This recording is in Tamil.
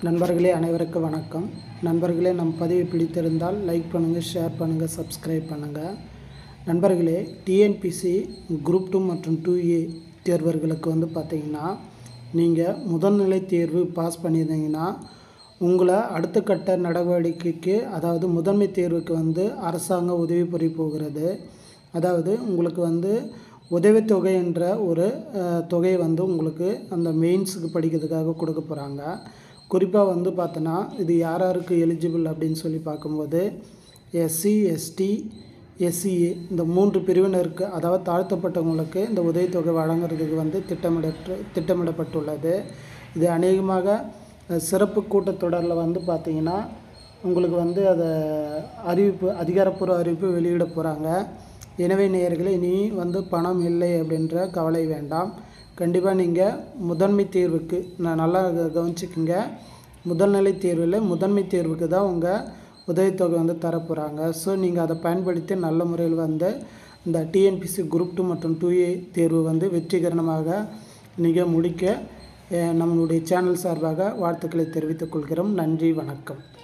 நண்பர்களே அனைவருக்கும் வணக்கம் நண்பர்களே நம் பதிவு பிடித்திருந்தால் லைக் பண்ணுங்கள் ஷேர் பண்ணுங்கள் சப்ஸ்கிரைப் பண்ணுங்கள் நண்பர்களே டிஎன்பிசி குரூப் டூ மற்றும் டூ ஏ தேர்வர்களுக்கு வந்து பார்த்திங்கன்னா நீங்கள் முதல்நிலை தேர்வு பாஸ் பண்ணியிருந்தீங்கன்னா உங்களை அடுத்த கட்ட நடவடிக்கைக்கு அதாவது முதன்மை தேர்வுக்கு வந்து அரசாங்கம் உதவி புரிய போகிறது அதாவது உங்களுக்கு வந்து உதவித்தொகை என்ற ஒரு அஹ், தொகை வந்து உங்களுக்கு அந்த மெயின்ஸுக்கு படிக்கிறதுக்காக கொடுக்க போகிறாங்க குறிப்பாக வந்து பார்த்தோன்னா இது யார் யாருக்கு எலிஜிபிள் அப்படின்னு சொல்லி பார்க்கும்போது எஸ்சி எஸ்டி எஸ்சிஏ இந்த மூன்று பிரிவினருக்கு அதாவது தாழ்த்தப்பட்டவங்களுக்கு இந்த உதவித்தொகை வழங்குறதுக்கு வந்து திட்டமிடற்று திட்டமிடப்பட்டுள்ளது இது அநேகமாக அஹ், சிறப்பு கூட்டத்தொடரில் வந்து பார்த்திங்கன்னா உங்களுக்கு வந்து அதை அறிவிப்பு அதிகாரப்பூர்வ அறிவிப்பு வெளியிட போகிறாங்க எனவே நேயர்களே இனி வந்து பணம் இல்லை அப்படின்ற கவலை வேண்டாம் கண்டிப்பாக நீங்கள் முதன்மை தேர்வுக்கு நான் நல்லா க- கவனிச்சுக்குங்க முதல்நிலை தேர்வில் முதன்மை தேர்வுக்கு தான் உங்கள் உதவித்தொகை வந்து தரப்போகிறாங்க ஸோ நீங்கள் அதை பயன்படுத்தி நல்ல முறையில் வந்து இந்த டிஎன்பிசி குரூப் டூ மற்றும் டூ ஏ தேர்வு வந்து வெற்றிகரமாக நீங்கள் முடிக்க அஹ், நம்மளுடைய சேனல் சார்பாக வாழ்த்துக்களை தெரிவித்துக் கொள்கிறோம் நன்றி வணக்கம்